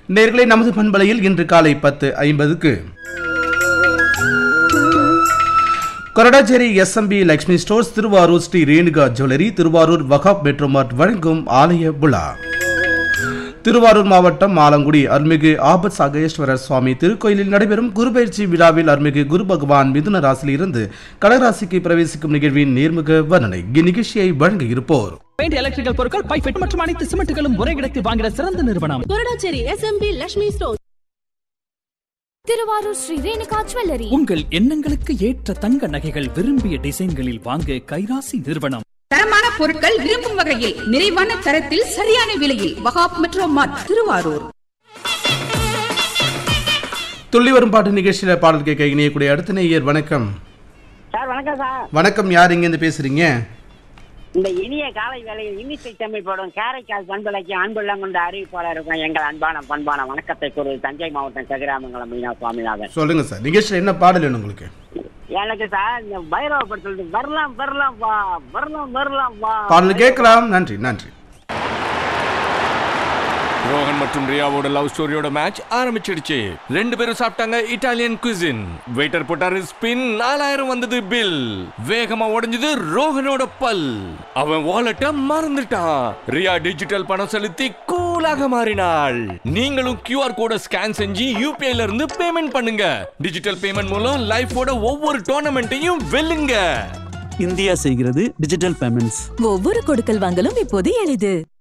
நேர்களை நமது பண்பலையில் இன்று காலை பத்து ஐம்பதுக்கு Koradacheri SMP Lakshmi Stores Thiruvarur Sri Renuka Jewellery Thiruvarur Wahab Metro Mart வழங்கும் ஆலய விழா திருவாரூர் மாவட்டம் ஆலங்குடி அருள்மிகு ஆபத் சாகேஸ்வரர் சுவாமி திருக்கோயிலில் நடைபெறும் குருபெயர்ச்சி விழாவில் அருள்மிகு குரு பகவான் மிதுன ராசியில் இருந்து கடகராசிக்கு பிரவேசிக்கும் நிகழ்வின் நேர்முக வர்ணனை இந்நிகழ்ச்சியை வழங்க இருப்போர் பெயிண்ட் எலக்ட்ரிக்கல் பொருட்கள் பைப் மற்றும் அனைத்து சிமெண்ட்களும் ஒரே இடத்தில் வாங்கிட சிறந்த நிறுவனம் Koradacheri SMP Lakshmi Store Thiruvarur Sri Renuka Jewellery உங்கள் எண்ணங்களுக்கு ஏற்ற தங்க நகைகள் விரும்பிய டிசைன்களில் வாங்க கைராசி நிறுவனம் தரமான பொருட்கள் விரும்பும் வகையில் நிறைவான தரத்தில் சரியான விலையில் வகாப் மெட்ரோ மார்ட் திருவாரூர் துள்ளி வரும் பாட்டு நிகழ்ச்சியில பாடல் கேட்க இணையக்கூடிய அடுத்த நேயர் வணக்கம் சார் வணக்கம் சார் வணக்கம் யார் இங்கேருந்து பேசுறீங்க இந்த இனிய காலை வேளையில் இன்னிசை தம்மை போடும் காரைக்கால் பண்பலைக்கு அன்புள்ளம் கொண்ட அறிவிப்பாளருக்கும் எங்கள் அன்பான பண்பான வணக்கத்தை கூறி தஞ்சை மாவட்டம் சகிராமங்கலம் மீனா சுவாமிநாதன் சொல்லுங்க சார் நிகழ்ச்சியில் என்ன பாடல் வேணும் உங்களுக்கு எனக்கு சார் இந்த பைரவ படத்துல வரலாம் வரலாம் வா வரலாம் வரலாம் வா பாடல் கேட்கலாம் நன்றி நன்றி ரோஹன் மற்றும் ரியாவோட லவ் ஸ்டோரியோட மேட்ச் ஆரம்பிச்சிடுச்சு ரெண்டு பேரும் சாப்பிட்டாங்க இட்டாலியன் குசின் வெயிட்டர் போட்டாரு ஸ்பின் நாலாயிரம் வந்தது பில் வேகமா உடைஞ்சது ரோஹனோட பல் அவன் வாலெட்ட மறந்துட்டான் ரியா டிஜிட்டல் பணம் செலுத்தி கூலாக மாறினாள் நீங்களும் கியூஆர் கோட ஸ்கேன் செஞ்சு யூபிஐல இருந்து பேமெண்ட் பண்ணுங்க டிஜிட்டல் பேமெண்ட் மூலம் லைஃபோட ஒவ்வொரு டோர்னமெண்ட்டையும் வெல்லுங்க இந்தியா செய்கிறது டிஜிட்டல் பேமெண்ட்ஸ் ஒவ்வொரு கொடுக்கல் வாங்கலும் இப்போது எளிது